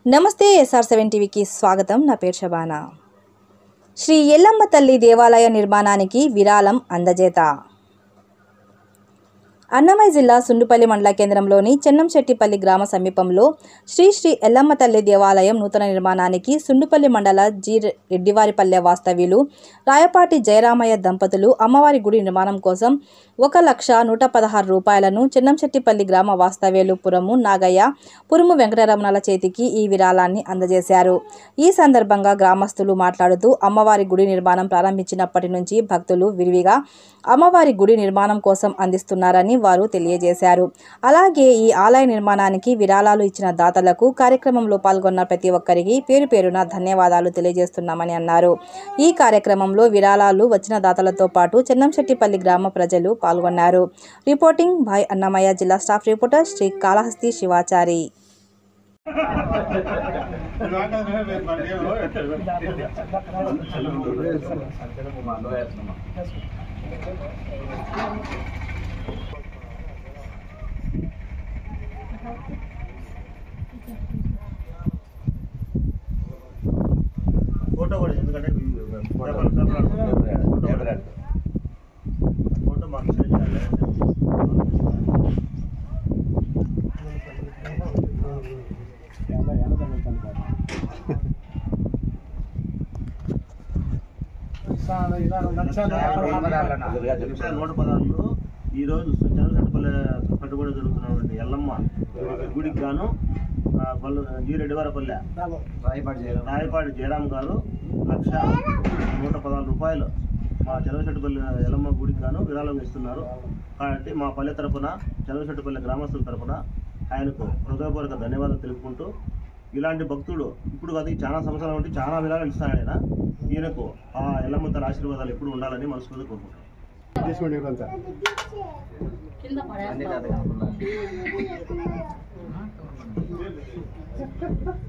నమస్తే SR seven టీవీకి స్వాగతం నా పేరు శబానా శ్రీ ఎల్లమ్మ తల్లి దేవాలయ నిర్మాణానికి విరాళం అందజేత అన్నమయ్య జిల్లా సుండుపల్లి మండల కేంద్రంలోని చెన్నంశెట్టిపల్లి గ్రామ సమీపంలో శ్రీ శ్రీ ఎల్లమ్మ తల్లి దేవాలయం నూతన నిర్మాణానికి సుండుపల్లి మండల జి రెడ్డివారిపల్లె వాస్తవ్యులు రాయపాటి జయరామయ్య దంపతులు అమ్మవారి గుడి నిర్మాణం కోసం ఒక లక్ష నూట పదహారు రూపాయలను చెన్నంశెట్టిపల్లి గ్రామ వాస్తవ్యులు పురము నాగయ్య పురుము వెంకటరమణల చేతికి ఈ విరాళాన్ని అందజేశారు ఈ సందర్భంగా గ్రామస్తులు మాట్లాడుతూ అమ్మవారి గుడి నిర్మాణం ప్రారంభించినప్పటి నుంచి భక్తులు విరివిగా అమ్మవారి గుడి నిర్మాణం కోసం అందిస్తున్నారని వారు తెలియజేశారు అలాగే ఈ ఆలయ నిర్మాణానికి విరాళాలు ఇచ్చిన దాతలకు కార్యక్రమంలో పాల్గొన్న ప్రతి ఒక్కరికి పేరు పేరున ధన్యవాదాలు తెలియజేస్తున్నామని అన్నారు ఈ కార్యక్రమంలో విరాళాలు వచ్చిన దాతలతో పాటు చెన్నంశెట్టిపల్లి గ్రామ ప్రజలు పాల్గొన్నారు రిపోర్టింగ్ భాయ్ అన్నమయ్య జిల్లా staff reporter Sri Kalahasti Shivachari photo కూడా ఎందుకంటే పేపర్ పేపర్ ఫోటో ఫోటో మాకు సెండ్ చేయాలి లక్ష నూట పదాలు ఈ రోజు చంద్రశెట్టపల్లి కట్టుబడి జరుగుతున్నటువంటి ఎల్లమ్మ గుడికి గాను ఆ, పల్లు జీ రెడ్డివారపల్లె రాయపాటి జయరామ్ గారు లక్ష నూట పదహారు రూపాయలు మా చంద్రశెట్టుపల్లి ఎల్లమ్మ గుడికి గాను విరాళం ఇస్తున్నారు కాబట్టి మా పల్లె తరపున చంద్రశెట్టుపల్లి గ్రామస్తుల తరపున ఆయనకు హృదయపూర్వక ధన్యవాదాలు తెలుపుకుంటూ ఇలాంటి భక్తుడు ఇప్పుడు కాదు ఈ చాలా సంవత్సరాల నుండి చాలా విరాళాలు ఇస్తాడు ఆయన ఈయనకు ఆ ఎల్లమ్మ తన ఆశీర్వాదాలు ఎప్పుడు ఉండాలని మనస్ఫూర్తిగా కోరుకుంటున్నాను తీసుకోండి కొంత కింద పడేస్తాం